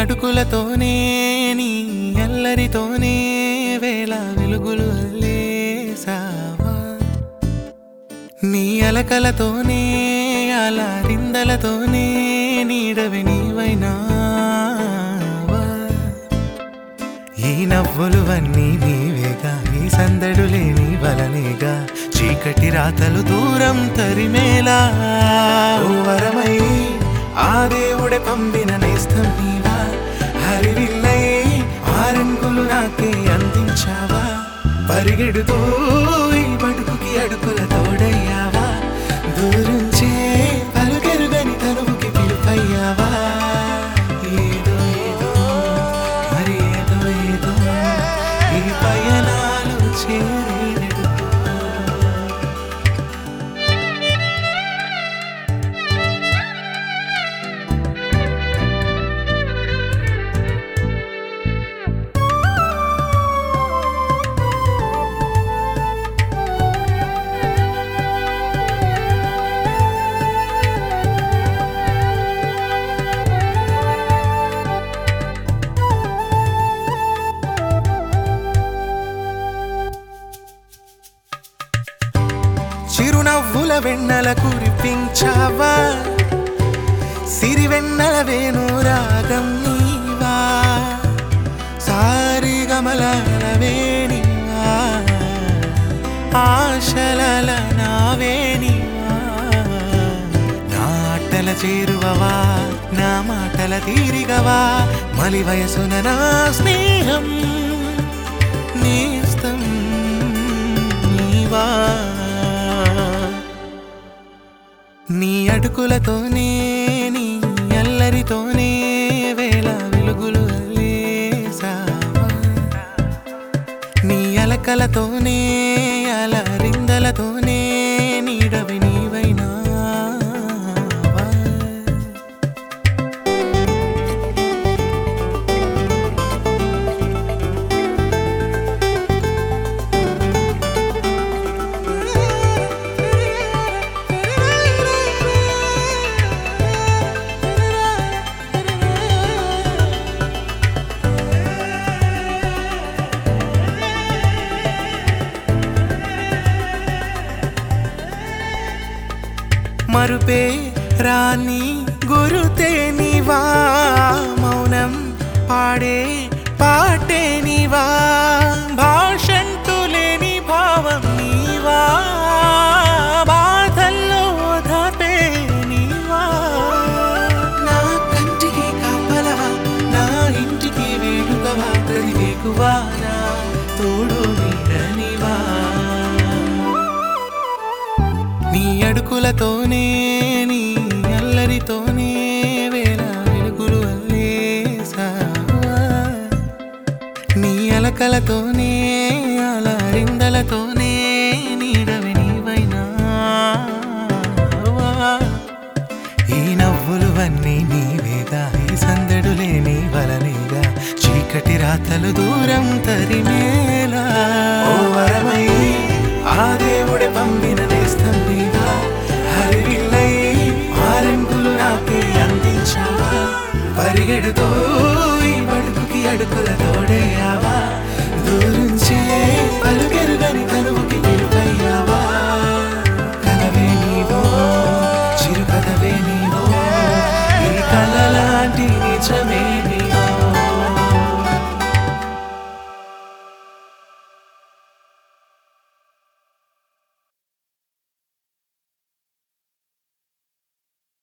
అడుగులతోనే నీ ఎల్లరితోనే వేళ వెలుగులు అల్లేసావా నీ అలకలతోనే అలా రిందలతోనే నీడవి నీవైనావా ఈ నవ్వులువన్నీ నీవేగా ఈ సందడులే నీ వలనేగా చీకటి రాతలు దూరం తరిమేలా ఓ వరమై ఆ దేవుడే పంపిన నేస్తం నీవా హరివిల్లై ఆరంగులు నాకే అందించావా పరిగెడుతూ ఈ బడుకుకి అడుగుల తోడయ్యావా దూరుంచే పలుకెరుగని తనువుకి పిలుపయ్యావా ఏదో ఏదో మరి ఏదో ఏదో ఈ పయనాలు చేరేడు చిరునవ్వుల వెన్నెల కురిపించావా సిరివెన్నెల వేణురాగం నీవా సారిగమల వేణివా ఆశలల నావేణివా నాటల చేరువవా నా మాటల తీరిగవా మలి వయసున నా స్నేహం నేస్తం నీవా నీ అడుగులతోనే నీ ఎల్లరితోనే వేళ వెలుగులు అల్లేసావా నీ అలకలతోనే అలరిందలతోనే నీడవి నీవైనావా మరుపే రాని గురుతే నీవా మౌనం పాడే పాటే నీవా భాషంటూ లేని భావం నీవా బాధల్లో ఓదార్పే నీవా నా కంటికి కాపలవా నా ఇంటికి వేడుకవా ప్రతి వేకువా నా తోడు నీడనివా నీ అడుగులతోనే నీ అల్లరితోనే వేళ వెలుగులు అల్లేసావా నీ అలకలతోనే అలరిందలతోనే నీడవి నీవైనావా ఈ నవ్వులువన్నీ నీవేగా ఈ సందడులే నీ వలనేగా చీకటి రాతలు దూరం తరిమేలా ఓ వరమై ఆ దేవుడే పంపిన నేస్తం నీవా హరివిల్లై ఆరంగులు నాకే అందించావా పరిగెడుతూ ఈ బడుకుకి అడుగుల తోడయ్యావా దూరుంచే పలుకెరుగని తనువుకి పిలుపయ్యావా కలవే నీవో చిరు కథవే నీవో ఈ కలలాంటి నిజమే